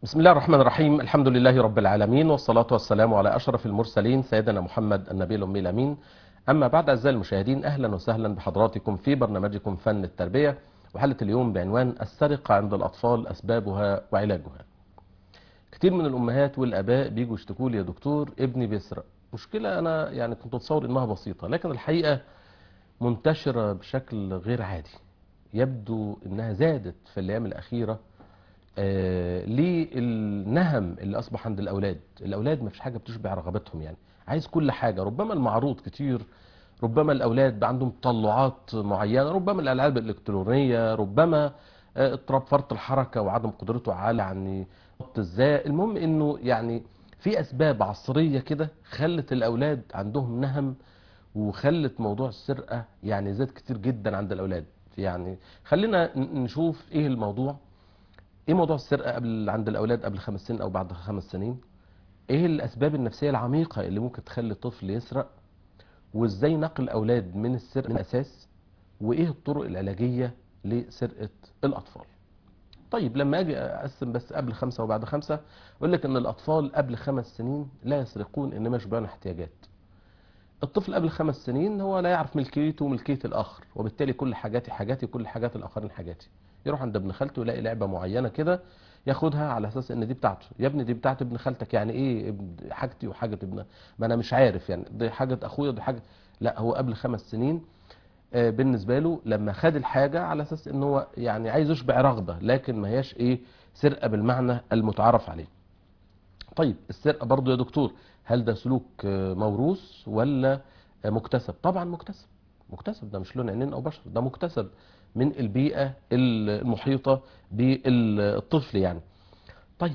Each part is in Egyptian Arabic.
بسم الله الرحمن الرحيم الحمد لله رب العالمين والصلاة والسلام على أشرف المرسلين سيدنا محمد النبي الأمي الأمين أما بعد أعزائي المشاهدين أهلا وسهلا بحضراتكم في برنامجكم فن التربية وحلقة اليوم بعنوان السرقة عند الأطفال أسبابها وعلاجها كتير من الأمهات والآباء بيجوا يشتكوا لي يا دكتور ابني بيسرق مشكلة أنا يعني كنت أتصور إنها بسيطة لكن الحقيقة منتشرة بشكل غير عادي يبدو إنها زادت في الأيام الأخيرة آه للنهم اللي اصبح عند الاولاد الاولاد ما فيش حاجه بتشبع رغبتهم يعني عايز كل حاجه ربما المعروض كتير ربما الاولاد بقى عندهم تطلعات معينه ربما الالعاب الالكترونيه ربما آه اضطراب فرط الحركه وعدم قدرته على يعني ضبط الذات المهم انه يعني في اسباب عصريه كده خلت الاولاد عندهم نهم وخلت موضوع السرقه يعني زاد كتير جدا عند الاولاد يعني خلينا نشوف ايه الموضوع ايه موضوع السرقه قبل عند الاولاد قبل خمس سنين او بعد خمس سنين ايه الاسباب النفسيه العميقه اللي ممكن تخلي الطفل يسرق وازاي نقل الاولاد من السرقه من الاساس وايه الطرق العلاجيه لسرقه الاطفال طيب لما اجي اقسم بس قبل خمسة وبعد خمسة اقول لك ان الاطفال قبل خمس سنين لا يسرقون انما يشبعون احتياجات الطفل قبل خمس سنين هو لا يعرف ملكيته وملكيه الاخر وبالتالي كل حاجاتي حاجاتي كل حاجات الاخرين حاجاتي يروح عند ابن خالته يلاقي لعبه معينه كده ياخدها على اساس ان دي بتاعته يا ابني دي بتاعت ابن خالتك يعني ايه ابن حاجتي وحاجه ابن ما انا مش عارف يعني دي حاجه اخويا دي حاجه لا هو قبل خمس سنين آه بالنسبه له لما خد الحاجه على اساس ان هو يعني عايز يشبع رغبه لكن ما هياش ايه سرقه بالمعنى المتعارف عليه طيب السرقه برضو يا دكتور هل ده سلوك آه موروث ولا آه مكتسب طبعا مكتسب مكتسب ده مش لون عينين او بشر ده مكتسب من البيئة المحيطة بالطفل يعني طيب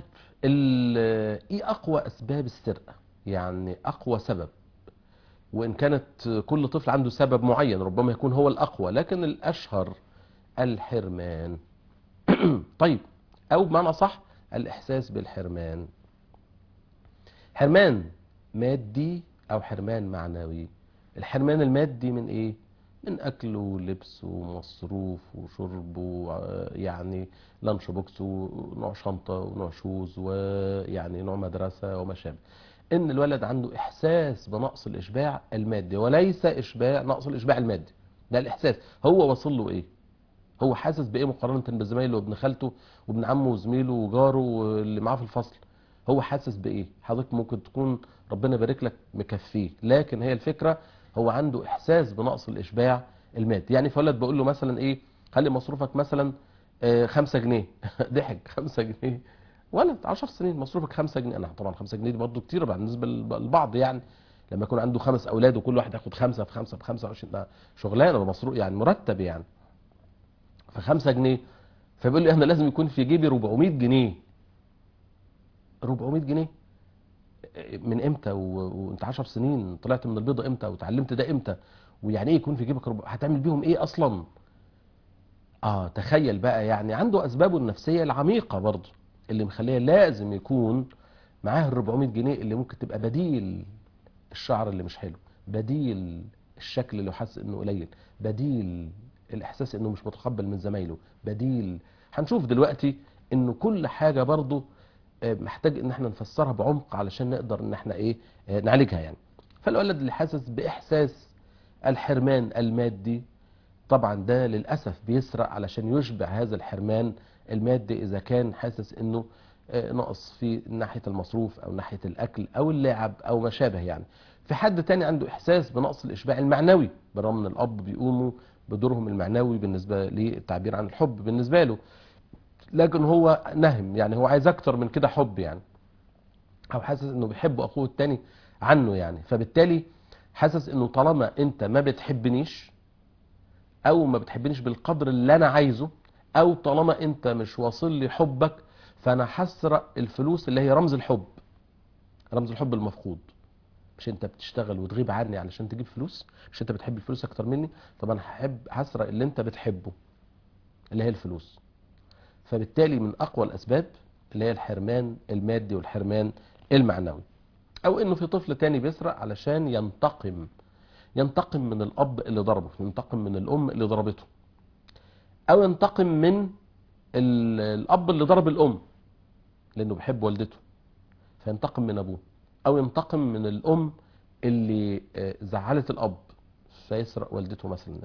ايه اقوى اسباب السرقة يعني اقوى سبب وان كانت كل طفل عنده سبب معين ربما يكون هو الاقوى لكن الاشهر الحرمان طيب او بمعنى صح الاحساس بالحرمان حرمان مادي او حرمان معنوي الحرمان المادي من ايه من اكل ولبس ومصروف وشرب ويعني لانش بوكس ونوع شنطه ونوع شوز ويعني نوع مدرسه وما شابه ان الولد عنده احساس بنقص الاشباع المادي وليس اشباع نقص الاشباع المادي ده الاحساس هو واصل له ايه هو حاسس بايه مقارنه بزمايله وابن خالته وابن عمه وزميله وجاره واللي معاه في الفصل هو حاسس بايه حضرتك ممكن تكون ربنا يبارك لك مكفيه لكن هي الفكره هو عنده احساس بنقص الاشباع المادي يعني فولد بقول له مثلا ايه خلي مصروفك مثلا آه خمسة جنيه ضحك خمسة جنيه ولد عشر سنين مصروفك خمسة جنيه انا طبعا خمسة جنيه دي برضه كتير بالنسبه للبعض يعني لما يكون عنده خمس اولاد وكل واحد ياخد خمسة في خمسة ب 25 ده شغلانه ده مصروف يعني مرتب يعني فخمسة جنيه فبيقول لي انا لازم يكون في جيبي 400 جنيه 400 جنيه من امتى وانت 10 سنين طلعت من البيضه امتى وتعلمت ده امتى ويعني ايه يكون في جيبك رب... هتعمل بيهم ايه اصلا اه تخيل بقى يعني عنده اسبابه النفسيه العميقه برضه اللي مخليه لازم يكون معاه ال 400 جنيه اللي ممكن تبقى بديل الشعر اللي مش حلو بديل الشكل اللي حاسس انه قليل بديل الاحساس انه مش متقبل من زمايله بديل هنشوف دلوقتي انه كل حاجه برضه محتاج ان احنا نفسرها بعمق علشان نقدر ان احنا ايه نعالجها يعني فالولد اللي حاسس باحساس الحرمان المادي طبعا ده للاسف بيسرق علشان يشبع هذا الحرمان المادي اذا كان حاسس انه نقص في ناحيه المصروف او ناحيه الاكل او اللعب او ما شابه يعني في حد تاني عنده احساس بنقص الاشباع المعنوي بالرغم ان الاب بيقوموا بدورهم المعنوي بالنسبه للتعبير عن الحب بالنسبه له لكن هو نهم يعني هو عايز اكتر من كده حب يعني او حاسس انه بيحب اخوه التاني عنه يعني فبالتالي حاسس انه طالما انت ما بتحبنيش او ما بتحبنيش بالقدر اللي انا عايزه او طالما انت مش واصل لي حبك فانا هسرق الفلوس اللي هي رمز الحب رمز الحب المفقود مش انت بتشتغل وتغيب عني علشان تجيب فلوس مش انت بتحب الفلوس اكتر مني طب انا هحب هسرق اللي انت بتحبه اللي هي الفلوس فبالتالي من اقوى الاسباب اللي هي الحرمان المادي والحرمان المعنوي او انه في طفل تاني بيسرق علشان ينتقم ينتقم من الاب اللي ضربه ينتقم من الام اللي ضربته او ينتقم من الاب اللي ضرب الام لانه بيحب والدته فينتقم من ابوه او ينتقم من الام اللي آه، زعلت الاب فيسرق والدته مثلا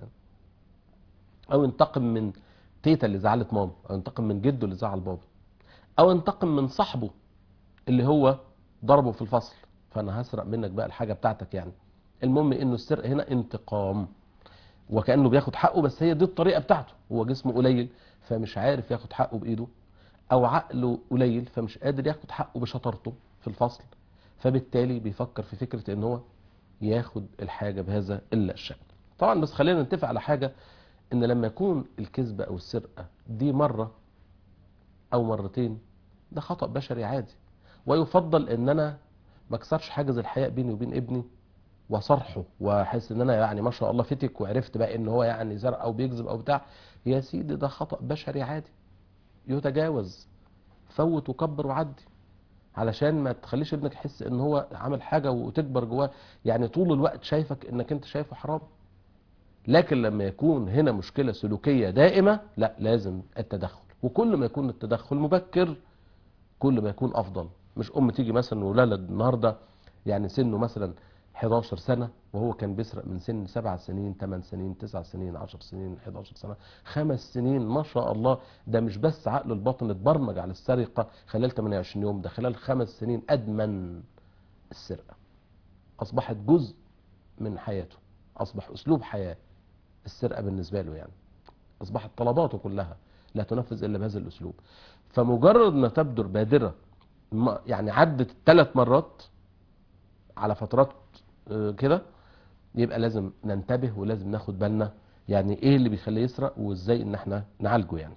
او ينتقم من تيتا اللي زعلت ماما او ينتقم من جده اللي زعل بابا او ينتقم من صاحبه اللي هو ضربه في الفصل فانا هسرق منك بقى الحاجه بتاعتك يعني المهم انه السرقه هنا انتقام وكانه بياخد حقه بس هي دي الطريقه بتاعته هو جسمه قليل فمش عارف ياخد حقه بايده او عقله قليل فمش قادر ياخد حقه بشطارته في الفصل فبالتالي بيفكر في فكره ان هو ياخد الحاجه بهذا الا الشكل طبعا بس خلينا نتفق على حاجه ان لما يكون الكذبه او السرقه دي مره او مرتين ده خطا بشري عادي ويفضل ان انا ما اكسرش حاجز الحياء بيني وبين ابني وصرحه واحس ان انا يعني ما شاء الله فتك وعرفت بقى ان هو يعني زرق او بيكذب او بتاع يا سيدي ده خطا بشري عادي يتجاوز فوت وكبر وعدي علشان ما تخليش ابنك يحس ان هو عمل حاجه وتكبر جواه يعني طول الوقت شايفك انك انت شايفه حرام لكن لما يكون هنا مشكله سلوكيه دائمه لا لازم التدخل وكل ما يكون التدخل مبكر كل ما يكون افضل مش ام تيجي مثلا وولد النهارده يعني سنه مثلا 11 سنه وهو كان بيسرق من سن 7 سنين 8 سنين 9 سنين 10 سنين 11 سنه خمس سنين ما شاء الله ده مش بس عقله الباطن اتبرمج على السرقه خلال 28 يوم ده خلال خمس سنين ادمن السرقه اصبحت جزء من حياته اصبح اسلوب حياه السرقه بالنسبه له يعني اصبحت طلباته كلها لا تنفذ الا بهذا الاسلوب فمجرد ما تبدر بادره ما- يعني عدت ثلاث مرات على فترات آه، كده يبقى لازم ننتبه ولازم ناخد بالنا يعني ايه اللي بيخليه يسرق وازاي ان احنا نعالجه يعني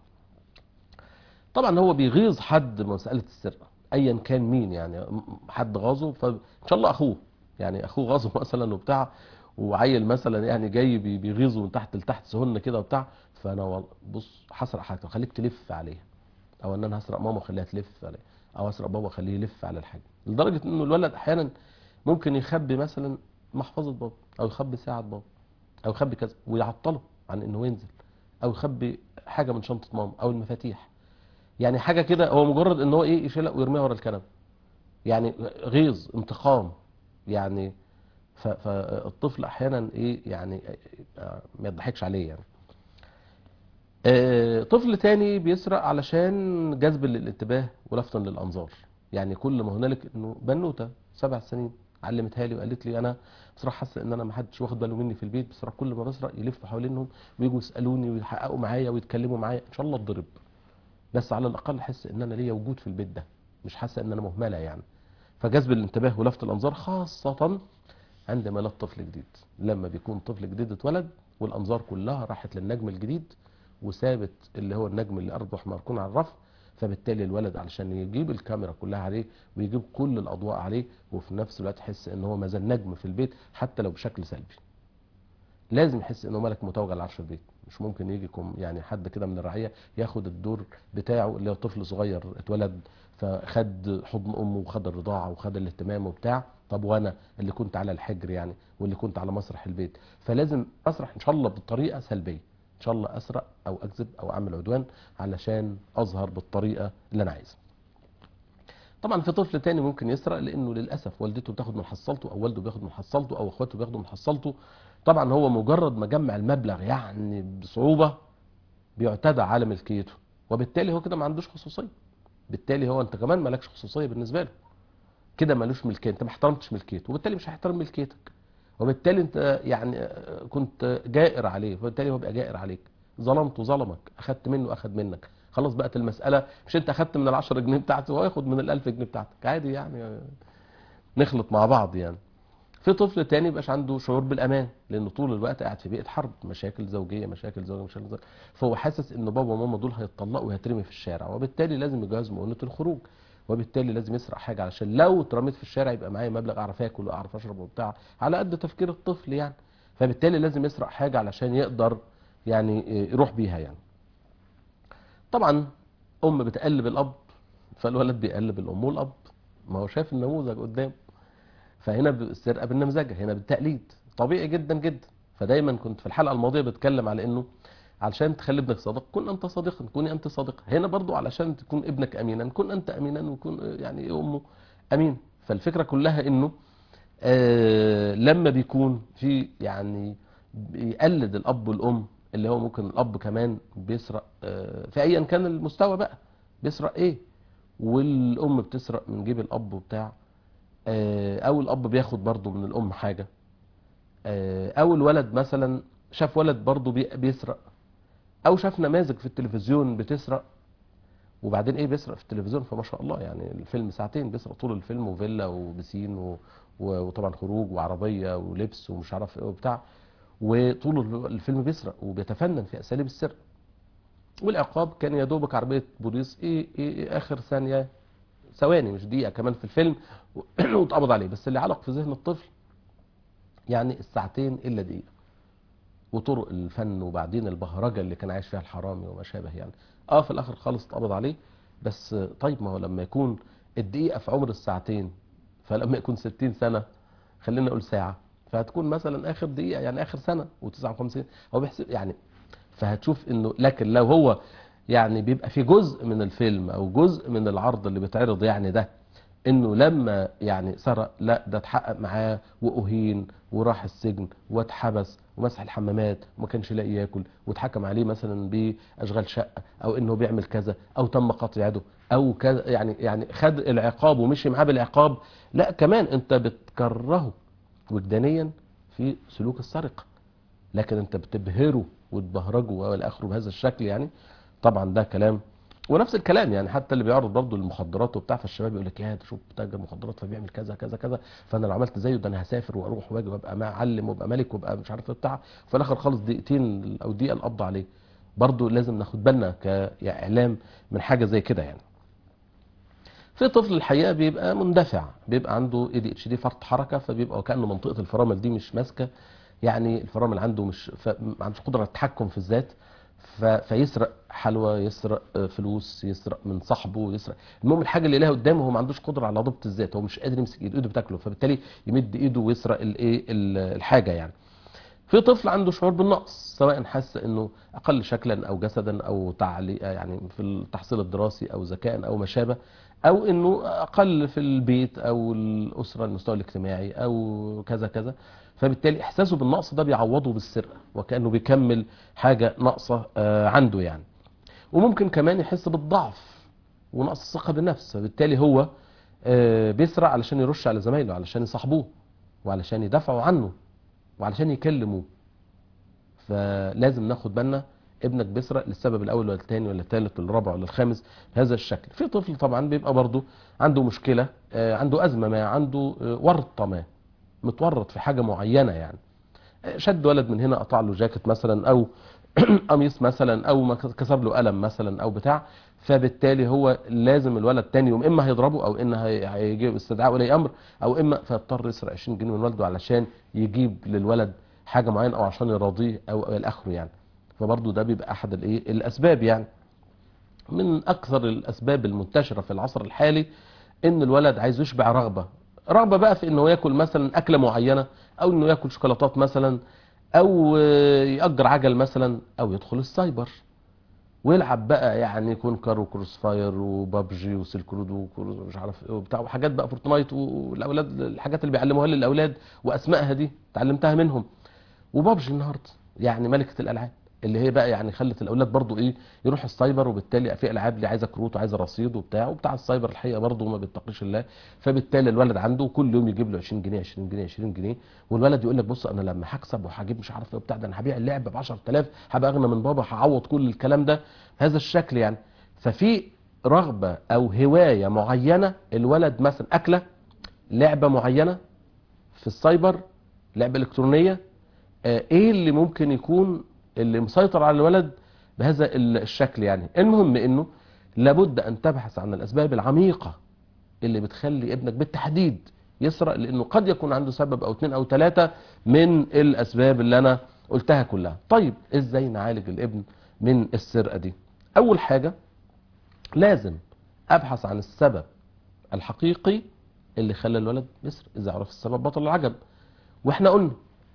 طبعا هو بيغيظ حد مسألة السرقة ايا كان مين يعني حد غاظه فان شاء الله اخوه يعني اخوه غاظه مثلا وبتاع وعيل مثلا يعني جاي بي- بيغيظه من تحت لتحت سهن كده وبتاع فانا وال- بص هسرق حاجته خليك تلف عليها او ان انا هسرق ماما واخليها تلف عليها او اسرق بابا واخليه يلف على الحاجه لدرجه انه الولد احيانا ممكن يخبي مثلا محفظه بابا او يخبي ساعه بابا او يخبي كذا ويعطله عن انه ينزل او يخبي حاجه من شنطه ماما او المفاتيح يعني حاجه كده هو مجرد ان هو ايه يشيلها ويرميها ورا الكنبه يعني غيظ انتقام يعني ف- فالطفل احيانا ايه يعني آه، ما يضحكش عليه يعني آه، طفل تاني بيسرق علشان جذب للانتباه ولفتا للانظار يعني كل ما هنالك انه بنوته سبع سنين علمتها لي وقالت لي انا بصراحه حاسه ان انا ما حدش واخد باله مني في البيت بصراحه كل ما بسرق يلفوا حوالينهم ويجوا يسالوني ويحققوا معايا ويتكلموا معايا ان شاء الله اتضرب بس على الاقل احس ان انا ليا وجود في البيت ده مش حاسه ان انا مهمله يعني فجذب الانتباه ولفت الانظار خاصه عند ميلاد طفل جديد لما بيكون طفل جديد اتولد والانظار كلها راحت للنجم الجديد وثابت اللي هو النجم اللي ارجح مركون على الرف فبالتالي الولد علشان يجيب الكاميرا كلها عليه ويجيب كل الاضواء عليه وفي نفس الوقت يحس ان هو ما زال نجم في البيت حتى لو بشكل سلبي لازم يحس انه ملك متوج على عرش البيت مش ممكن يجيكم يعني حد كده من الرعيه ياخد الدور بتاعه اللي هو طفل صغير اتولد فخد حضن امه وخد الرضاعه وخد الاهتمام وبتاع طب وانا اللي كنت على الحجر يعني واللي كنت على مسرح البيت فلازم اسرح ان شاء الله بطريقه سلبيه ان شاء الله اسرق او اكذب او اعمل عدوان علشان اظهر بالطريقه اللي انا عايزها طبعا في طفل تاني ممكن يسرق لانه للاسف والدته بتاخد من حصلته او والده بياخد من حصلته او اخواته بياخدوا من حصلته طبعا هو مجرد ما جمع المبلغ يعني بصعوبه بيعتدى على ملكيته وبالتالي هو كده ما عندوش خصوصيه بالتالي هو انت كمان مالكش خصوصيه بالنسبه له كده مالوش ملكيه انت ما احترمتش ملكيته وبالتالي مش هيحترم ملكيتك وبالتالي انت يعني كنت جائر عليه وبالتالي هو بقى جائر عليك ظلمته ظلمك اخدت منه اخد منك خلاص بقت المساله مش انت اخدت من العشرة جنيه بتاعته هو ياخد من الالف جنيه بتاعتك عادي يعني نخلط مع بعض يعني في طفل تاني يبقاش عنده شعور بالامان لانه طول الوقت قاعد في بيئه حرب مشاكل زوجيه مشاكل زوجيه مشاكل زوجيه فهو حاسس ان بابا وماما دول هيتطلقوا وهيترمي في الشارع وبالتالي لازم يجهز مؤونه الخروج وبالتالي لازم يسرق حاجه علشان لو اترميت في الشارع يبقى معايا مبلغ اعرف اكل واعرف اشرب وبتاع على قد تفكير الطفل يعني فبالتالي لازم يسرق حاجه علشان يقدر يعني يروح بيها يعني طبعا ام بتقلب الاب فالولد بيقلب الام والاب ما هو شايف النموذج قدامه فهنا السرقه بالنمذجه هنا بالتقليد طبيعي جدا جدا فدايما كنت في الحلقه الماضيه بتكلم على انه علشان تخلي ابنك صادق كن انت صادقا كوني انت صادقه هنا برضو علشان تكون ابنك امينا كن انت امينا وكن يعني امه امين فالفكره كلها انه آه لما بيكون في يعني بيقلد الاب والام اللي هو ممكن الاب كمان بيسرق آه في ايا كان المستوى بقى بيسرق ايه والام بتسرق من جيب الاب وبتاع آه او الاب بياخد برضو من الام حاجه آه او الولد مثلا شاف ولد برضو بي- بيسرق او شاف نماذج في التلفزيون بتسرق وبعدين ايه بيسرق في التلفزيون فما شاء الله يعني الفيلم ساعتين بيسرق طول الفيلم وفيلا وبسين و... و- وطبعا خروج وعربيه ولبس ومش عارف ايه وبتاع وطول ال- الفيلم بيسرق وبيتفنن في اساليب السرقه والعقاب كان يا دوبك عربيه بوليس ايه, إيه, إيه اخر ثانيه ثواني مش دقيقه كمان في الفيلم واتقبض عليه بس اللي علق في ذهن الطفل يعني الساعتين الا دقيقه وطرق الفن وبعدين البهرجه اللي كان عايش فيها الحرامي وما شابه يعني اه في الاخر خالص اتقبض عليه بس طيب ما هو لما يكون الدقيقه في عمر الساعتين فلما يكون 60 سنه خلينا نقول ساعه فهتكون مثلا اخر دقيقه يعني اخر سنه و59 هو بيحسب يعني فهتشوف انه لكن لو هو يعني بيبقى في جزء من الفيلم او جزء من العرض اللي بيتعرض يعني ده انه لما يعني سرق لا ده اتحقق معاه واهين وراح السجن واتحبس ومسح الحمامات وما كانش لاقي ياكل واتحكم عليه مثلا باشغال شقه او انه بيعمل كذا او تم قطع يده او كذا يعني يعني خد العقاب ومشي معاه بالعقاب لا كمان انت بتكرهه وجدانيا في سلوك السرقه لكن انت بتبهره وتبهرجه والى اخره بهذا الشكل يعني طبعا ده كلام ونفس الكلام يعني حتى اللي بيعرض برضه المخدرات وبتاع فالشباب يقول لك يا ده شوف تاجر مخدرات فبيعمل كذا كذا كذا فانا لو عملت زيه ده انا هسافر واروح واجي وابقى معلم وابقى ملك وابقى مش عارف ايه بتاع وفي الاخر خالص دقيقتين او دقيقه القبض عليه برضه لازم ناخد بالنا كاعلام من حاجه زي كده يعني في طفل الحقيقه بيبقى مندفع بيبقى عنده اي دي اتش دي فرط حركه فبيبقى وكانه منطقه الفرامل دي مش ماسكه يعني الفرامل عنده مش ف- ما عندوش قدره على التحكم في الذات ف... فيسرق حلوى يسرق آه، فلوس يسرق من صاحبه يسرق المهم الحاجه اللي لها قدامه هو ما عندوش قدره على ضبط الذات هو مش قادر يمسك ايده ايده بتاكله فبالتالي يمد ايده ويسرق الايه ال- الحاجه يعني في طفل عنده شعور بالنقص سواء حس انه اقل شكلا او جسدا او تعلي يعني في التحصيل الدراسي او ذكاء او ما شابه او انه اقل في البيت او الاسره المستوى الاجتماعي او كذا كذا فبالتالي احساسه بالنقص ده بيعوضه بالسرقه وكانه بيكمل حاجه ناقصه آه، عنده يعني وممكن كمان يحس بالضعف ونقص الثقه بالنفس فبالتالي هو آه، بيسرق علشان يرش على زمايله علشان يصاحبوه وعلشان يدافعوا عنه وعلشان يكلموا فلازم ناخد بالنا ابنك بيسرق للسبب الاول ولا الثاني ولا الثالث ولا الرابع ولا الخامس بهذا الشكل في طفل طبعا بيبقى برضه عنده مشكله آه، عنده ازمه ما عنده آه، ورطه ما متورط في حاجه معينه يعني آه، شد ولد من هنا قطع له جاكيت مثلا او قميص مثلا او ما كسر له قلم مثلا او بتاع فبالتالي هو لازم الولد تاني يوم اما هيضربه او ان هي- هيجيب استدعاء ولي امر او اما فيضطر يسرق 20 جنيه من والده علشان يجيب للولد حاجه معينه او عشان يراضيه او الى اخره يعني فبرضه ده بيبقى احد الايه الاسباب يعني من اكثر الاسباب المنتشره في العصر الحالي ان الولد عايز يشبع رغبه رغبه بقى في انه ياكل مثلا اكله معينه او انه ياكل شوكولاتات مثلا او آه، يأجر عجل مثلا او يدخل السايبر ويلعب بقى يعني كونكر وكروس فاير وبابجي وسيلك رود وكروس مش عارف ايه وبتاع وحاجات بقى فورتنايت والاولاد الحاجات اللي بيعلموها للاولاد واسمائها دي اتعلمتها منهم وبابجي النهارده يعني ملكه الالعاب اللي هي بقى يعني خلت الاولاد برضو ايه يروح السايبر وبالتالي في العاب اللي عايزه كروت وعايزه رصيد وبتاع وبتاع السايبر الحقيقه برضو ما بيتقيش الله فبالتالي الولد عنده كل يوم يجيب له 20 جنيه 20 جنيه 20 جنيه والولد يقول لك بص انا لما هكسب وهجيب مش عارف ايه وبتاع ده انا هبيع اللعبه ب 10000 هبقى اغنى من بابا هعوض كل الكلام ده هذا الشكل يعني ففي رغبه او هوايه معينه الولد مثلا اكله لعبه معينه في السايبر لعبه الكترونيه آه، ايه اللي ممكن يكون اللي مسيطر على الولد بهذا ال- الشكل يعني المهم انه لابد ان تبحث عن الاسباب العميقه اللي بتخلي ابنك بالتحديد يسرق لانه قد يكون عنده سبب او اتنين او تلاتة من الاسباب اللي انا قلتها كلها طيب ازاي نعالج الابن من السرقه دي اول حاجه لازم ابحث عن السبب الحقيقي اللي خلى الولد يسرق اذا عرف السبب بطل العجب واحنا قلنا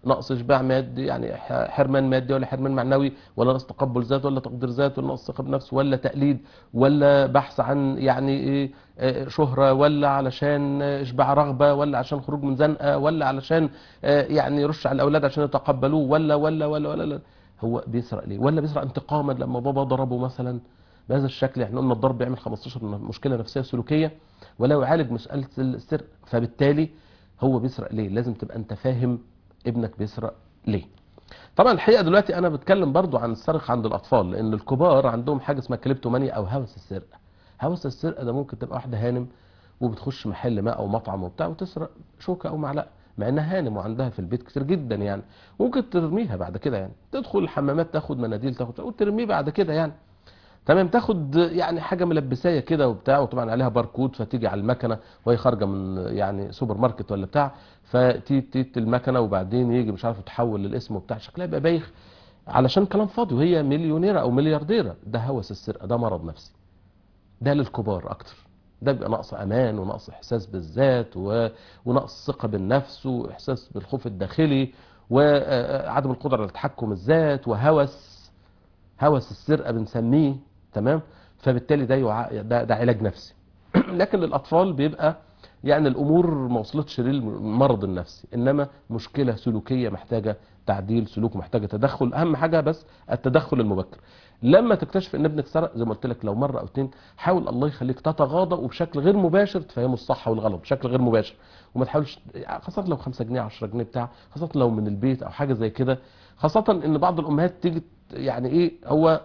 نقص اشباع مادي يعني ح- حرمان مادي ولا حرمان معنوي ولا نقص تقبل ذات ولا تقدير ذات ولا نقص ثقه بنفس ولا تقليد ولا بحث عن يعني ايه آه، شهره ولا علشان آه، اشباع رغبه ولا عشان خروج من زنقه ولا علشان آه، يعني يرش على الاولاد عشان يتقبلوه ولا ولا ولا ولا, ولا. هو بيسرق ليه ولا بيسرق انتقاما لما بابا ضربه مثلا بهذا الشكل يعني قلنا الضرب بيعمل 15 مشكله نفسيه سلوكيه ولا يعالج مساله السرقه فبالتالي هو بيسرق ليه لازم تبقى انت فاهم ابنك بيسرق ليه طبعا الحقيقه دلوقتي انا بتكلم برضو عن السرقه عند الاطفال لان الكبار عندهم حاجه اسمها كليبتومانيا او هوس السرقه هوس السرقه ده ممكن تبقى واحده هانم وبتخش محل ما او مطعم وبتاع وتسرق شوكه او معلقه مع انها هانم وعندها في البيت كتير جدا يعني ممكن ترميها بعد كده يعني تدخل الحمامات تاخد مناديل تاخد وترميه بعد كده يعني تمام تاخد يعني حاجه ملبسايه كده وبتاع وطبعا عليها باركود فتيجي على المكنه وهي خارجه من يعني سوبر ماركت ولا بتاع فتيت المكنه وبعدين يجي مش عارف تحول للاسم وبتاع شكلها يبقى بايخ علشان كلام فاضي وهي مليونيره او مليارديره ده هوس السرقه ده مرض نفسي ده للكبار اكتر ده بيبقى نقص امان ونقص احساس بالذات و... ونقص ثقه بالنفس واحساس بالخوف الداخلي وعدم القدره على تحكم الذات وهوس هوس السرقه بنسميه تمام فبالتالي ده يع... ده, ده علاج نفسي لكن للاطفال بيبقى يعني الامور ما وصلتش للمرض النفسي انما مشكله سلوكيه محتاجه تعديل سلوك محتاجه تدخل اهم حاجه بس التدخل المبكر لما تكتشف ان ابنك سرق زي ما قلت لك لو مره او اتنين حاول الله يخليك تتغاضى وبشكل غير مباشر تفهمه الصح والغلط بشكل غير مباشر وما تحاولش خاصه لو 5 جنيه 10 جنيه بتاع خاصه لو من البيت او حاجه زي كده خاصه ان بعض الامهات تيجي يعني ايه هو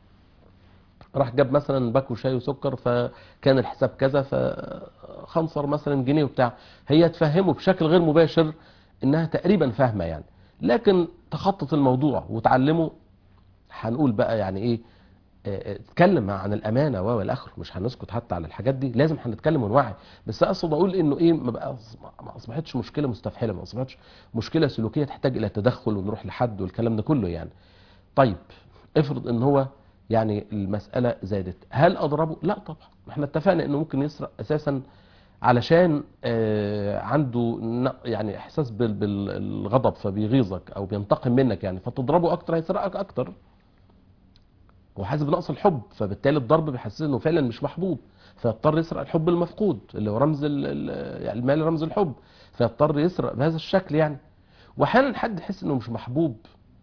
راح جاب مثلا باكو شاي وسكر فكان الحساب كذا فخنصر مثلا جنيه وبتاع هي تفهمه بشكل غير مباشر انها تقريبا فاهمه يعني لكن تخطط الموضوع وتعلمه هنقول بقى يعني ايه اه اتكلم عن الامانه و والاخر مش هنسكت حتى على الحاجات دي لازم هنتكلم ونوعي بس اقصد اقول انه ايه ما بقى ما اصبحتش مشكله مستفحله ما اصبحتش مشكله سلوكيه تحتاج الى تدخل ونروح لحد والكلام ده كله يعني طيب افرض ان هو يعني المساله زادت هل اضربه لا طبعا احنا اتفقنا انه ممكن يسرق اساسا علشان آه عنده يعني احساس بالغضب فبيغيظك او بينتقم منك يعني فتضربه اكتر هيسرقك اكتر وحاسس بنقص الحب فبالتالي الضرب بيحسسه انه فعلا مش محبوب فيضطر يسرق الحب المفقود اللي هو رمز يعني المال رمز الحب فيضطر يسرق بهذا الشكل يعني واحيانا حد يحس انه مش محبوب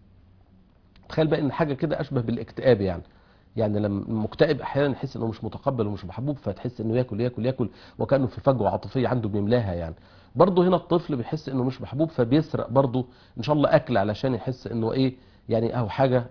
تخيل بقى ان حاجه كده اشبه بالاكتئاب يعني يعني لما المكتئب احيانا يحس انه مش متقبل ومش محبوب فتحس انه ياكل ياكل ياكل وكانه في فجوه عاطفيه عنده بيملاها يعني برضه هنا الطفل بيحس انه مش محبوب فبيسرق برضه ان شاء الله اكل علشان يحس انه ايه يعني اهو حاجه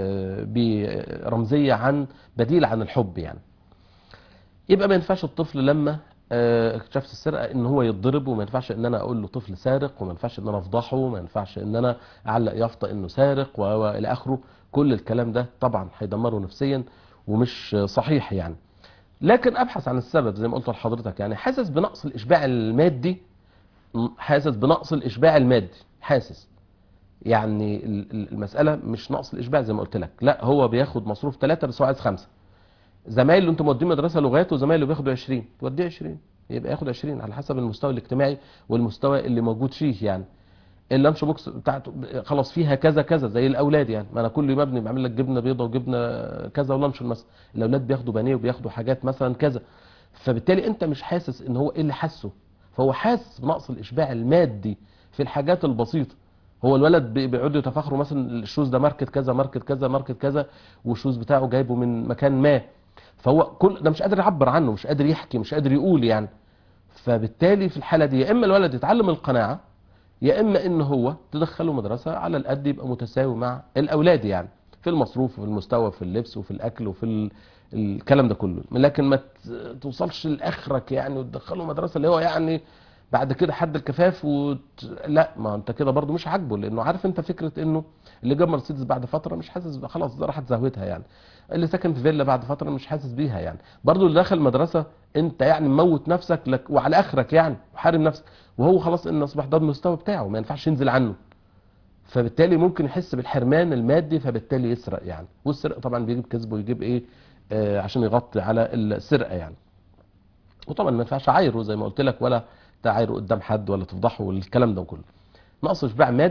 رمزيه عن بديل عن الحب يعني يبقى ما ينفعش الطفل لما اكتشفت السرقه ان هو يتضرب وما ينفعش ان انا اقول له طفل سارق وما ينفعش ان انا افضحه وما ينفعش ان انا اعلق يافطه انه سارق والى اخره كل الكلام ده طبعا هيدمره نفسيا ومش صحيح يعني لكن ابحث عن السبب زي ما قلت لحضرتك يعني حاسس بنقص الاشباع المادي حاسس بنقص الاشباع المادي حاسس يعني المساله مش نقص الاشباع زي ما قلت لك لا هو بياخد مصروف ثلاثة بس هو عايز خمسة زمايله انتوا مودين مدرسه لغات وزمايله بياخدوا 20 توديه 20 يبقى ياخد 20 على حسب المستوى الاجتماعي والمستوى اللي موجود فيه يعني اللانش بوكس بتاعته خلاص فيها كذا كذا زي الاولاد يعني ما انا كل يوم ابني بعمل لك جبنه بيضه وجبنه كذا ولانش مثلا الاولاد بياخدوا بانيه وبياخدوا حاجات مثلا كذا فبالتالي انت مش حاسس ان هو ايه اللي حاسه فهو حاسس بنقص الاشباع المادي في الحاجات البسيطه هو الولد بيقعدوا يتفاخروا مثلا الشوز ده ماركت كذا ماركت كذا ماركت كذا والشوز بتاعه جايبه من مكان ما فهو كل ده مش قادر يعبر عنه مش قادر يحكي مش قادر يقول يعني فبالتالي في الحاله دي يا اما الولد يتعلم القناعه يا اما ان هو تدخله مدرسه على القد يبقى متساوي مع الاولاد يعني في المصروف وفي المستوى في اللبس وفي الاكل وفي ال... الكلام ده كله لكن ما توصلش لاخرك يعني وتدخله مدرسه اللي هو يعني بعد كده حد الكفاف وت... لا ما انت كده برضو مش عاجبه لانه عارف انت فكره انه اللي جاب مرسيدس بعد فتره مش حاسس خلاص ده راحت زهوتها يعني اللي ساكن في فيلا بعد فتره مش حاسس بيها يعني برضو اللي دخل مدرسه انت يعني مموت نفسك لك وعلى اخرك يعني وحارم نفسك وهو خلاص ان اصبح ده المستوى بتاعه ما ينفعش ينزل عنه فبالتالي ممكن يحس بالحرمان المادي فبالتالي يسرق يعني والسرقه طبعا بيجيب كذب ويجيب ايه آه عشان يغطي على السرقه يعني وطبعا ما ينفعش عايره زي ما قلت لك ولا تعايره قدام حد ولا تفضحه والكلام ده كله نقص اشباع مادي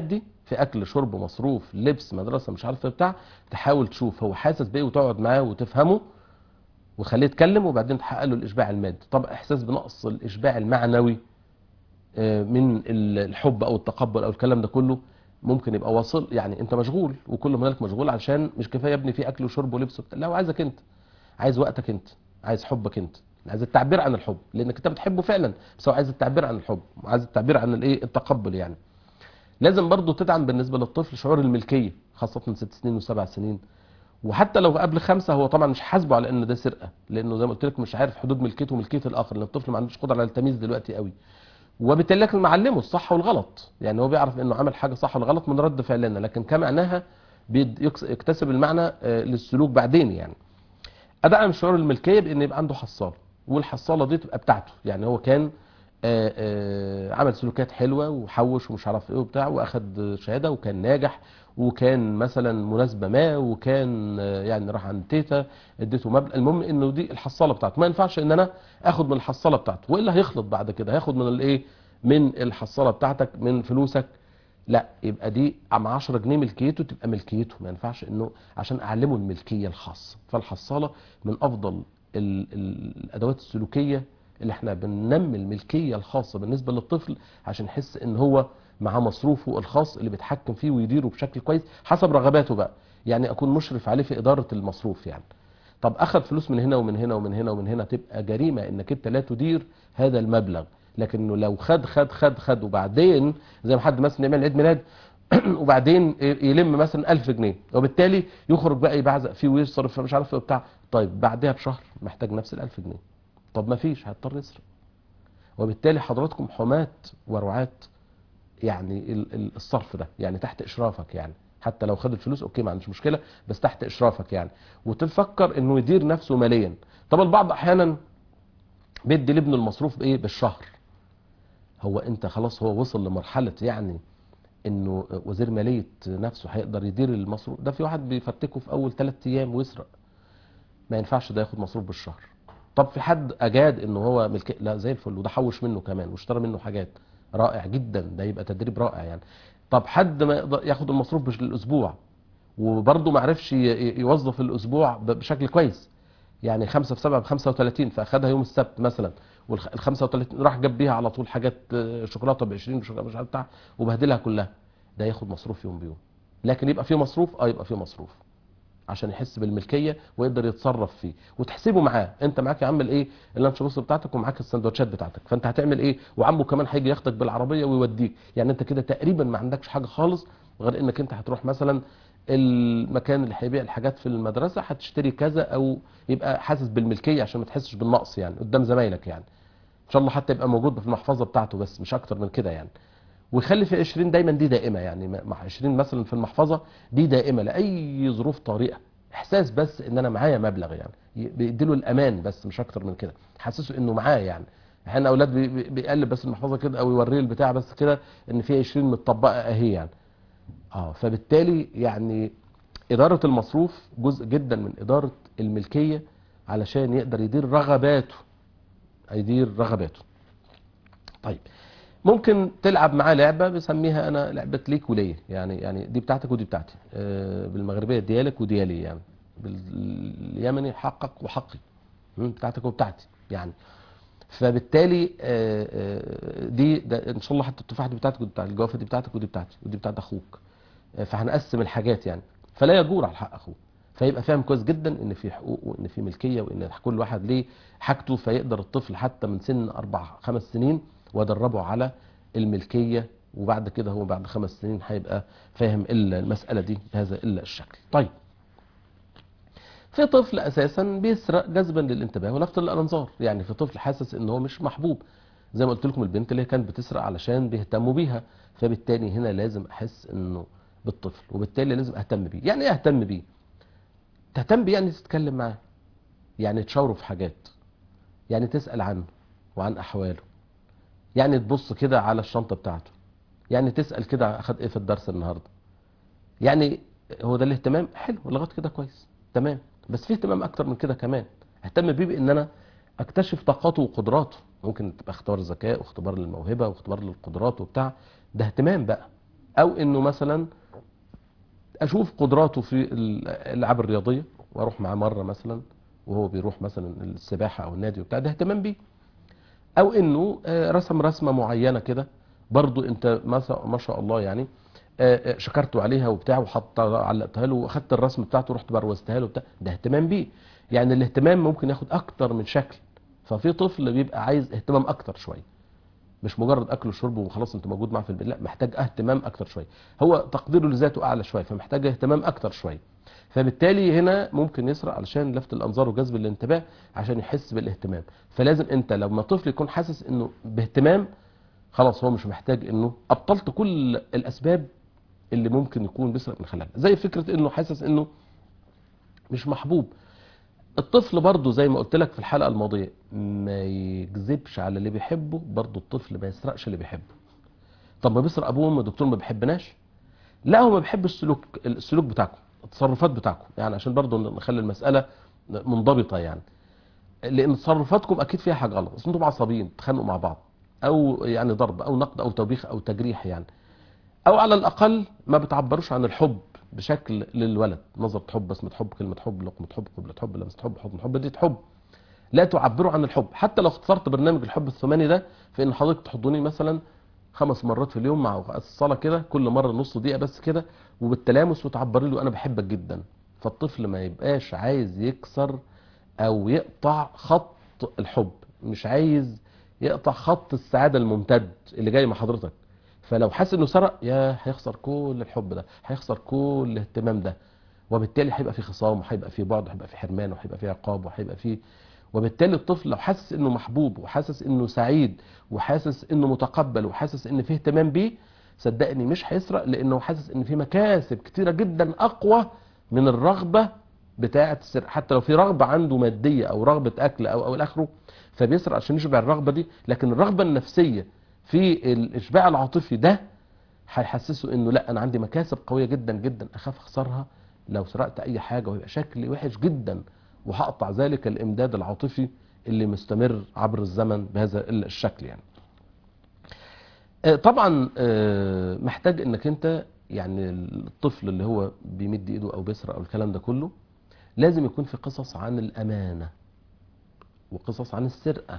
في اكل شرب مصروف لبس مدرسه مش عارف إيه بتاع تحاول تشوف هو حاسس بايه وتقعد معاه وتفهمه وخليه يتكلم وبعدين تحقق له الاشباع المادي طب احساس بنقص الاشباع المعنوي آه، من ال- الحب او التقبل او الكلام ده كله ممكن يبقى واصل يعني انت مشغول وكل ما مالك مشغول عشان مش كفايه يا ابني في اكل وشرب ولبس وبتاع لا هو عايزك انت عايز وقتك انت عايز حبك انت عايز التعبير عن الحب لانك انت بتحبه فعلا بس هو عايز التعبير عن الحب وعايز التعبير عن الايه التقبل يعني لازم برضو تدعم بالنسبه للطفل شعور الملكيه خاصه من ست سنين وسبع سنين وحتى لو قبل خمسة هو طبعا مش حاسبه على ان ده سرقه لانه زي ما قلت لك مش عارف حدود ملكيته وملكيه الاخر لان الطفل ما عندوش قدره على التمييز دلوقتي قوي وبالتالي لكن معلمه الصح والغلط يعني هو بيعرف انه عمل حاجه صح ولا غلط من رد فعلنا لكن كمعناها بيد- يكس- يكتسب المعنى آه، للسلوك بعدين يعني ادعم شعور الملكيه بان يبقى عنده حصاله والحصاله دي تبقى بتاعته يعني هو كان آه، آه، عمل سلوكيات حلوه وحوش ومش عارف ايه وبتاع واخد شهاده وكان ناجح وكان مثلا مناسبه ما وكان آه، يعني راح عند تيتا اديته مبلغ المهم انه دي الحصاله بتاعته ما ينفعش ان انا اخد من الحصاله بتاعته والا هيخلط بعد كده هياخد من الايه من الحصاله بتاعتك من فلوسك لا يبقى دي عم 10 جنيه ملكيته تبقى ملكيته ما ينفعش انه عشان اعلمه الملكيه الخاصه فالحصاله من افضل ال- ال- الادوات السلوكيه اللي احنا بننمي الملكيه الخاصه بالنسبه للطفل عشان يحس ان هو معاه مصروفه الخاص اللي بيتحكم فيه ويديره بشكل كويس حسب رغباته بقى يعني اكون مشرف عليه في اداره المصروف يعني طب اخذ فلوس من هنا ومن هنا ومن هنا ومن هنا تبقى جريمه انك انت لا تدير هذا المبلغ لكنه لو خد خد خد خد وبعدين زي ما حد مثلا يعمل عيد ميلاد وبعدين يلم مثلا 1000 جنيه وبالتالي يخرج بقى يبعزق فيه ويصرف مش عارف ايه وبتاع طيب بعدها بشهر محتاج نفس ال 1000 جنيه طب ما فيش هيضطر يسرق وبالتالي حضراتكم حماة ورعاة يعني ال- ال- الصرف ده يعني تحت اشرافك يعني حتى لو خد الفلوس اوكي ما عنديش مشكله بس تحت اشرافك يعني وتفكر انه يدير نفسه ماليا طب البعض احيانا بيدي لابنه المصروف بايه بالشهر هو انت خلاص هو وصل لمرحله يعني انه وزير ماليه نفسه هيقدر يدير المصروف ده في واحد بيفتكه في اول ثلاث ايام ويسرق ما ينفعش ده ياخد مصروف بالشهر طب في حد اجاد انه هو ملك لا زي الفل وده حوش منه كمان واشترى منه حاجات رائع جدا ده يبقى تدريب رائع يعني طب حد ما يقدر ياخد المصروف بالاسبوع وبرضه ما عرفش ي- ي- يوظف الاسبوع ب- بشكل كويس يعني خمسة في سبعة ب 35 فاخدها يوم السبت مثلا وال 35 راح جاب بيها على طول حاجات آه، شوكولاته ب 20 شوكولاته مش عارف بتاع وبهدلها كلها ده ياخد مصروف يوم بيوم لكن يبقى فيه مصروف اه يبقى فيه مصروف عشان يحس بالملكيه ويقدر يتصرف فيه وتحسبه معاه انت معاك يا عم الايه اللانش بوكس بتاعتك ومعاك السندوتشات بتاعتك فانت هتعمل ايه وعمه كمان هيجي ياخدك بالعربيه ويوديك يعني انت كده تقريبا ما عندكش حاجه خالص غير انك انت هتروح مثلا المكان اللي هيبيع الحاجات في المدرسه هتشتري كذا او يبقى حاسس بالملكيه عشان ما تحسش بالنقص يعني قدام زمايلك يعني ان شاء الله حتى يبقى موجود في المحفظه بتاعته بس مش اكتر من كده يعني ويخلي في 20 دايما دي دائمه يعني مع 20 مثلا في المحفظه دي دائمه لاي ظروف طارئه احساس بس ان انا معايا مبلغ يعني ي- بيديله الامان بس مش اكتر من كده حسسه انه معاه يعني احيانا اولاد بي- بي- بيقلب بس المحفظه كده او يوريه البتاع بس كده ان في 20 متطبقه اهي يعني اه فبالتالي يعني اداره المصروف جزء جدا من اداره الملكيه علشان يقدر يدير رغباته يدير رغباته طيب ممكن تلعب معاه لعبه بسميها انا لعبه ليك وليا يعني يعني دي بتاعتك ودي بتاعتي آه، بالمغربيه ديالك وديالي يعني باليمني حقك وحقي مم، بتاعتك وبتاعتي يعني فبالتالي آه، آه، دي ده ان شاء الله حتى التفاحه دي بتاعتك ودي بتاعتي الجوافه دي بتاعتك ودي بتاعتي ودي بتاعت اخوك آه، فهنقسم الحاجات يعني فلا يجور على حق اخوه فيبقى فاهم كويس جدا ان في حقوق وان في ملكيه وان كل واحد ليه حاجته فيقدر الطفل حتى من سن اربع خمس سنين وادربه على الملكيه وبعد كده هو بعد خمس سنين هيبقى فاهم الا المساله دي بهذا الا الشكل طيب في طفل اساسا بيسرق جذبا للانتباه ولفت للانظار يعني في طفل حاسس ان هو مش محبوب زي ما قلت لكم البنت اللي هي كانت بتسرق علشان بيهتموا بيها فبالتالي هنا لازم احس انه بالطفل وبالتالي لازم اهتم بيه يعني ايه اهتم بيه تهتم بيه يعني تتكلم معاه يعني تشاوره في حاجات يعني تسأل عنه وعن احواله يعني تبص كده على الشنطة بتاعته يعني تسأل كده اخد ايه في الدرس النهاردة يعني هو ده الاهتمام حلو لغايه كده كويس تمام بس في اهتمام اكتر من كده كمان اهتم بيه بان انا اكتشف طاقاته وقدراته ممكن تبقى اختبار ذكاء واختبار للموهبه واختبار للقدرات وبتاع ده اهتمام بقى او انه مثلا اشوف قدراته في الالعاب الرياضيه واروح معاه مره مثلا وهو بيروح مثلا السباحه او النادي وبتاع ده اهتمام بيه او انه آه، رسم رسمه معينه كده برضو انت ما ما شاء الله يعني آه، آه، شكرته عليها وبتاع وحط علقتها له واخدت الرسم بتاعته ورحت بروزتها له وبتاع ده اهتمام بيه يعني الاهتمام ممكن ياخد اكتر من شكل ففي طفل بيبقى عايز اهتمام اكتر شويه مش مجرد اكل وشرب وخلاص انت موجود معاه في البيت لا محتاج اهتمام اكتر شويه هو تقديره لذاته اعلى شويه فمحتاج اهتمام اكتر شويه فبالتالي هنا ممكن يسرق علشان لفت الانظار وجذب الانتباه عشان يحس بالاهتمام فلازم انت لما طفل يكون حاسس انه باهتمام خلاص هو مش محتاج انه ابطلت كل الاسباب اللي ممكن يكون بيسرق من خلالها زي فكره انه حاسس انه مش محبوب الطفل برضه زي ما قلت لك في الحلقه الماضيه ما يكذبش على اللي بيحبه برضه الطفل ما يسرقش اللي بيحبه طب ما بيسرق ابوه وامه دكتور ما بيحبناش لا هو ما بيحب السلوك السلوك بتاعكم التصرفات بتاعكم يعني عشان برضه نخلي المساله منضبطه يعني لان تصرفاتكم اكيد فيها حاجه غلط اصل انتم عصبيين تخانقوا مع بعض او يعني ضرب او نقد او توبيخ او تجريح يعني او على الاقل ما بتعبروش عن الحب بشكل للولد نظرة حب بسمة حب كلمة حب لقمة حب قبلة حب لمسة حب حضن حب دي حب لا تعبروا عن الحب حتى لو اختصرت برنامج الحب الثماني ده في ان حضرتك تحضني مثلا خمس مرات في اليوم مع الصلاة كده كل مرة نص دقيقة بس كده وبالتلامس وتعبري له انا بحبك جدا فالطفل ما يبقاش عايز يكسر او يقطع خط الحب مش عايز يقطع خط السعادة الممتد اللي جاي مع حضرتك فلو حس انه سرق يا هيخسر كل الحب ده هيخسر كل الاهتمام ده وبالتالي هيبقى في خصام وهيبقى في بعد وهيبقى في حرمان وهيبقى في عقاب وهيبقى في وبالتالي الطفل لو حاسس انه محبوب وحاسس انه سعيد وحاسس انه متقبل وحاسس ان فيه اهتمام بيه صدقني مش هيسرق لانه حاسس ان في مكاسب كتيره جدا اقوى من الرغبه بتاعه السرقه حتى لو في رغبه عنده ماديه او رغبه اكل او او الاخره فبيسرق عشان يشبع الرغبه دي لكن الرغبه النفسيه في الاشباع العاطفي ده هيحسسه انه لا انا عندي مكاسب قويه جدا جدا اخاف اخسرها لو سرقت اي حاجه ويبقى شكلي وحش جدا وهقطع ذلك الامداد العاطفي اللي مستمر عبر الزمن بهذا الشكل يعني آه، طبعا آه، محتاج انك انت يعني الطفل اللي هو بيمد ايده او بيسرق او الكلام ده كله لازم يكون في قصص عن الامانه وقصص عن السرقه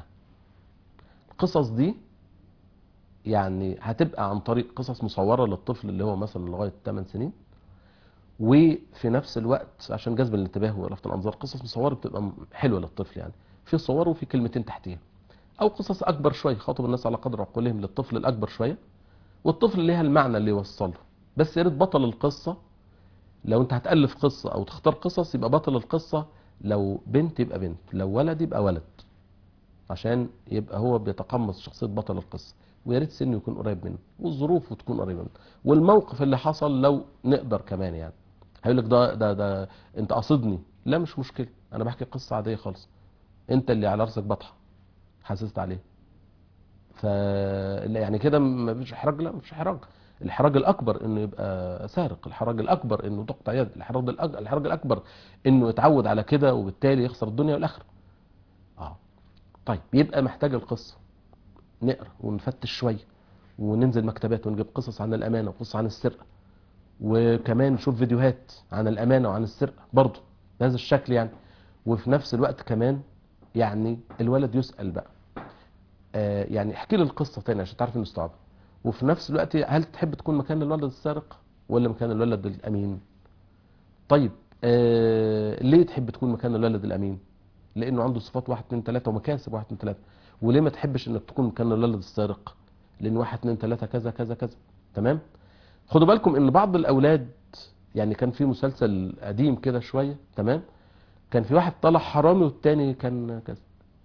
القصص دي يعني هتبقى عن طريق قصص مصورة للطفل اللي هو مثلا لغاية 8 سنين وفي نفس الوقت عشان جذب الانتباه ولفت الانظار قصص مصورة بتبقى حلوة للطفل يعني في صور وفي كلمتين تحتيها او قصص اكبر شوية خاطب الناس على قدر عقولهم للطفل الاكبر شوية والطفل ليها المعنى اللي يوصله بس يا ريت بطل القصة لو انت هتألف قصة او تختار قصص يبقى بطل القصة لو بنت يبقى بنت لو ولد يبقى ولد عشان يبقى هو بيتقمص شخصية بطل القصة ويا ريت سنه يكون قريب منه والظروف تكون قريبه منه والموقف اللي حصل لو نقدر كمان يعني هيقول لك ده ده ده انت قصدني لا مش مشكله انا بحكي قصه عاديه خالص انت اللي على راسك بطحه حسست عليه ف يعني كده مفيش احراج لا مفيش احراج الحراج الاكبر انه يبقى سارق الحراج الاكبر انه تقطع يد الحراج الحراج الاكبر انه يتعود على كده وبالتالي يخسر الدنيا والاخره اه طيب يبقى محتاج القصه نقرا ونفتش شويه وننزل مكتبات ونجيب قصص عن الامانه وقصص عن السرقه وكمان نشوف فيديوهات عن الامانه وعن السرقه برضه بهذا الشكل يعني وفي نفس الوقت كمان يعني الولد يسال بقى آه يعني احكي لي القصه تاني عشان تعرف انه استوعب وفي نفس الوقت هل تحب تكون مكان الولد السارق ولا مكان الولد الامين طيب آه ليه تحب تكون مكان الولد الامين لانه عنده صفات واحد اتنين تلاته ومكاسب واحد اتنين تلاته وليه ما تحبش انك تكون مكان الولد السارق لان واحد اتنين تلاته كذا كذا كذا تمام خدوا بالكم ان بعض الاولاد يعني كان في مسلسل قديم كده شويه تمام كان في واحد طلع حرامي والتاني كان كذا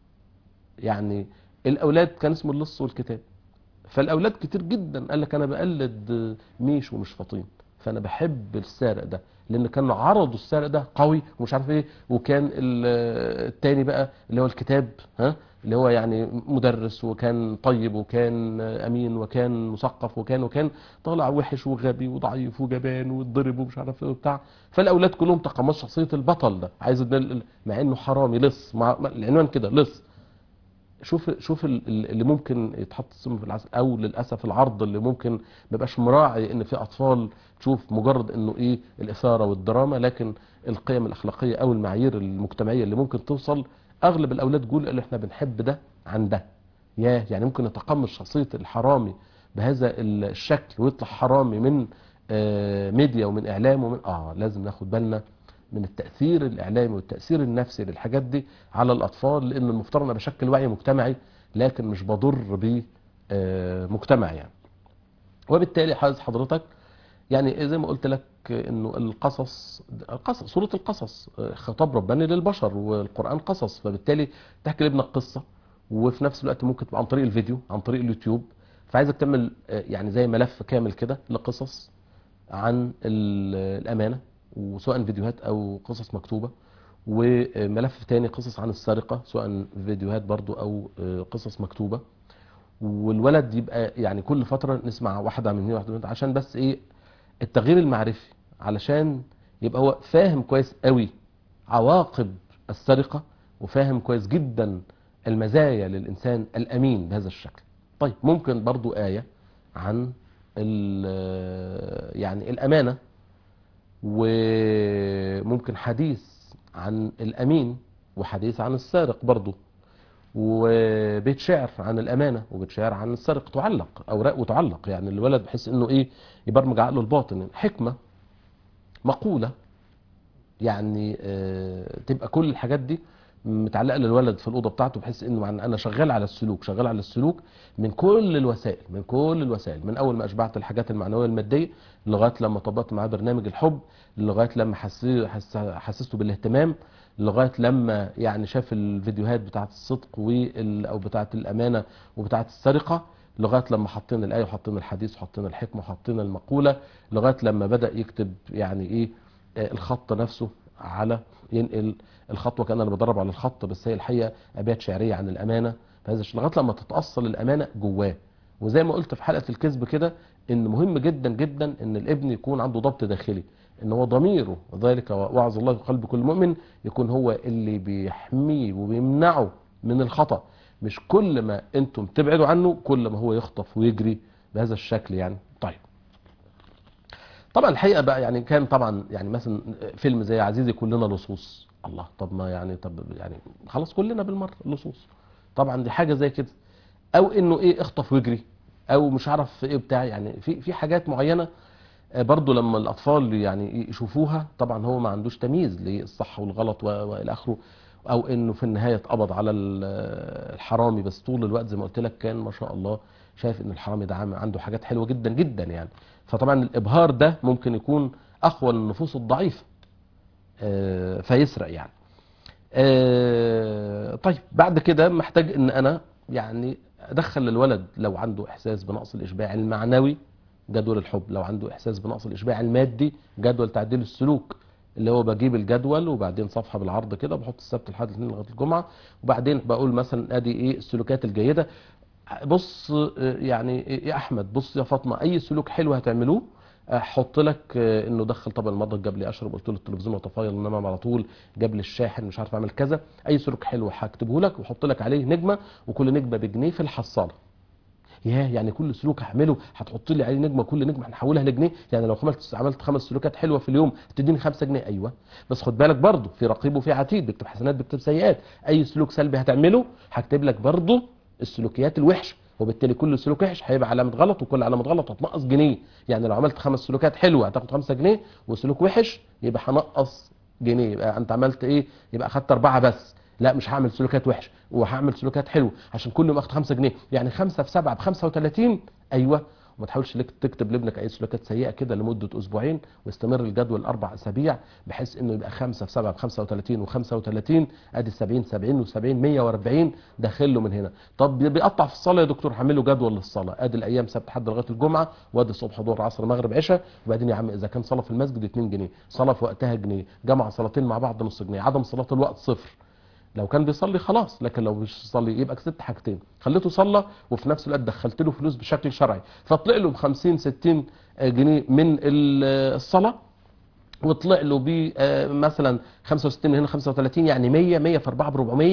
يعني الاولاد كان اسمه اللص والكتاب فالاولاد كتير جدا قال لك انا بقلد ميش ومش فطين فانا بحب السارق ده لان كانوا عرضوا السارق ده قوي ومش عارف ايه وكان التاني بقى اللي هو الكتاب ها اللي هو يعني مدرس وكان طيب وكان امين وكان مثقف وكان وكان طالع وحش وغبي وضعيف وجبان واتضرب ومش عارف ايه وبتاع فالاولاد كلهم تقمصوا شخصيه البطل ده عايز مع انه حرامي لص مع العنوان كده لص شوف شوف ال- ال- اللي ممكن يتحط السم في العسل او للاسف العرض اللي ممكن ما يبقاش مراعي ان في اطفال تشوف مجرد انه ايه الاثاره والدراما لكن القيم الاخلاقيه او المعايير المجتمعيه اللي ممكن توصل اغلب الاولاد يقول اللي احنا بنحب ده عن ده ياه يعني ممكن يتقمص شخصيه الحرامي بهذا الشكل ويطلع حرامي من آه، ميديا ومن اعلام ومن اه لازم ناخد بالنا من التاثير الاعلامي والتاثير النفسي للحاجات دي على الاطفال لان المفترض انا بشكل وعي مجتمعي لكن مش بضر بمجتمع يعني وبالتالي حاسس حضرتك يعني زي ما قلت لك انه القصص القصص سوره القصص خطاب رباني للبشر والقران قصص فبالتالي تحكي لابنك قصه وفي نفس الوقت ممكن تبقى عن طريق الفيديو عن طريق اليوتيوب فعايزك تعمل آه، يعني زي ملف كامل كده لقصص عن ال- الامانه وسواء فيديوهات او قصص مكتوبه وملف تاني قصص عن السرقه سواء فيديوهات برضو او آه، قصص مكتوبه والولد يبقى يعني كل فتره نسمع واحده من هنا واحده من هنا عشان بس ايه التغيير المعرفي علشان يبقى هو فاهم كويس قوي عواقب السرقه وفاهم كويس جدا المزايا للانسان الامين بهذا الشكل طيب ممكن برضو ايه عن ال- يعني الامانه وممكن حديث عن الامين وحديث عن السارق برضو وبيت شعر عن الامانه وبيت شعر عن السرقه تعلق اوراق وتعلق يعني الولد بحيث انه ايه يبرمج عقله الباطن حكمه مقوله يعني آه، تبقى كل الحاجات دي متعلقه للولد في الاوضه بتاعته بحيث انه عن- انا شغال على السلوك شغال على السلوك من كل الوسائل من كل الوسائل من اول ما اشبعت الحاجات المعنويه الماديه لغايه لما طبقت معاه برنامج الحب لغايه لما حسي- حس- حسسته بالاهتمام لغايه لما يعني شاف الفيديوهات بتاعه الصدق وال او بتاعه الامانه وبتاعه السرقه لغايه لما حطينا الايه وحطينا الحديث وحطينا الحكمه وحطينا المقوله لغايه لما بدا يكتب يعني ايه آه، الخط نفسه على ينقل الخط وكان انا بدرب على الخط بس هي الحقيقه ابيات شعريه عن الامانه فهذا الشيء لغايه لما تتاصل الامانه جواه وزي ما قلت في حلقه الكذب كده ان مهم جدا جدا ان الابن يكون عنده ضبط داخلي ان هو ضميره ذلك وعظ الله في قلب كل مؤمن يكون هو اللي بيحميه وبيمنعه من الخطا مش كل ما انتم تبعدوا عنه كل ما هو يخطف ويجري بهذا الشكل يعني طيب طبعا الحقيقه بقى يعني كان طبعا يعني مثلا فيلم زي عزيزي كلنا لصوص الله طب ما يعني طب يعني خلاص كلنا بالمره لصوص طبعا دي حاجه زي كده او انه ايه اخطف واجري او مش عارف ايه بتاع يعني في في حاجات معينه آه، برضو لما الاطفال يعني يشوفوها طبعا هو ما عندوش تمييز للصح والغلط و- والى اخره او انه في النهايه اتقبض على ال- الحرامي بس طول الوقت زي ما قلت لك كان ما شاء الله شايف ان الحرامي ده عام- عنده حاجات حلوه جدا جدا يعني فطبعا الابهار ده ممكن يكون اقوى للنفوس الضعيفه آه، فيسرق يعني آه، طيب بعد كده محتاج ان انا يعني ادخل الولد لو عنده احساس بنقص الاشباع المعنوي جدول الحب لو عنده احساس بنقص الاشباع المادي جدول تعديل السلوك اللي هو بجيب الجدول وبعدين صفحه بالعرض كده وبحط السبت لحد الاثنين لغايه الجمعه وبعدين بقول مثلا ادي ايه السلوكات الجيده بص آه، يعني يا احمد بص يا فاطمه اي سلوك حلو هتعملوه احط لك آه، انه دخل طبق المضغ جاب لي اشرب قلت له التلفزيون وطفايل انما على طول جاب لي الشاحن مش عارف اعمل كذا اي سلوك حلو هكتبه لك واحط لك عليه نجمه وكل نجمه بجنيه في الحصاله ياه يعني كل سلوك هعمله هتحط لي عليه نجمه كل نجمه هنحولها لجنيه يعني لو عملت عملت خمس سلوكات حلوه في اليوم هتديني 5 جنيه ايوه بس خد بالك برضه في رقيب وفي عتيد بيكتب حسنات بيكتب سيئات اي سلوك سلبي هتعمله هكتب لك برضه السلوكيات الوحشه وبالتالي كل سلوك وحش هيبقى علامه غلط وكل علامه غلط هتنقص جنيه يعني لو عملت خمس سلوكات حلوه هتاخد 5 جنيه وسلوك وحش يبقى هنقص جنيه يبقى انت عملت ايه يبقى اخدت اربعه بس لا مش هعمل سلوكات وحشه وهعمل سلوكات حلوه عشان كل يوم اخد 5 جنيه يعني 5 في 7 ب 35 ايوه وما تحاولش لك تكتب لابنك اي سلوكات سيئه كده لمده اسبوعين ويستمر الجدول اربع اسابيع بحيث انه يبقى 5 في 7 ب 35 و35 ادي 70 70 و70 140 داخل له من هنا طب بيقطع في الصلاه يا دكتور هعمل له جدول للصلاه ادي الايام سبت حد لغايه الجمعه وادي الصبح ظهر عصر مغرب عشاء وبعدين يا عم اذا كان صلاه في المسجد 2 جنيه صلاه في وقتها جنيه جمع صلاتين مع بعض نص جنيه عدم صلاه الوقت صفر لو كان بيصلي خلاص لكن لو مش بيصلي يبقى كسبت حاجتين خليته صلى وفي نفس الوقت دخلت له فلوس بشكل شرعي فطلع له ب 50 60 جنيه من ال- الصلاه وطلع له ب مثلا 65 من هنا 35 يعني 100 100 في 4 ب 400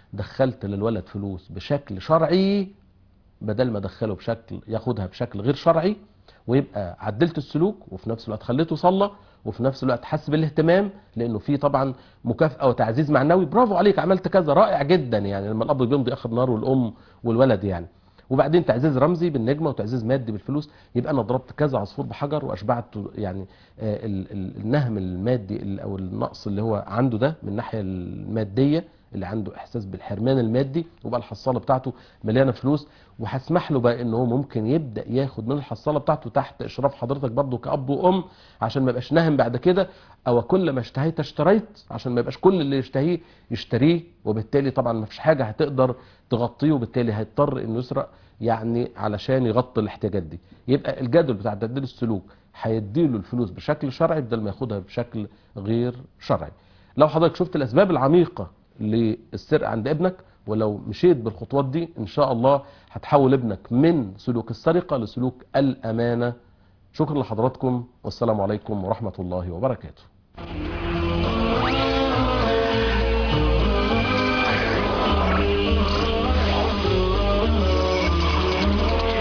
دخلت للولد فلوس بشكل شرعي بدل ما ادخله بشكل ياخدها بشكل غير شرعي ويبقى عدلت السلوك وفي نفس الوقت خليته صلى وفي نفس الوقت حس بالاهتمام لانه في طبعا مكافاه وتعزيز معنوي برافو عليك عملت كذا رائع جدا يعني لما الاب بيمضي اخر نار والام والولد يعني وبعدين تعزيز رمزي بالنجمه وتعزيز مادي بالفلوس يبقى انا ضربت كذا عصفور بحجر واشبعت يعني آه، ال- ال- النهم المادي ال- او النقص اللي هو عنده ده من الناحيه الماديه اللي عنده احساس بالحرمان المادي وبقى الحصاله بتاعته مليانه فلوس وهسمح له بقى ان هو ممكن يبدا ياخد من الحصاله بتاعته تحت اشراف حضرتك برضه كاب وام عشان ما يبقاش ناهم بعد كده او كل ما اشتهيت اشتريت عشان ما يبقاش كل اللي يشتهيه يشتريه وبالتالي طبعا ما فيش حاجه هتقدر تغطيه وبالتالي هيضطر انه يسرق يعني علشان يغطي الاحتياجات دي يبقى الجدول بتاع تعديل السلوك هيديله الفلوس بشكل شرعي بدل ما ياخدها بشكل غير شرعي لو حضرتك شفت الاسباب العميقه للسرقه عند ابنك ولو مشيت بالخطوات دي ان شاء الله هتحول ابنك من سلوك السرقه لسلوك الامانه شكرا لحضراتكم والسلام عليكم ورحمه الله وبركاته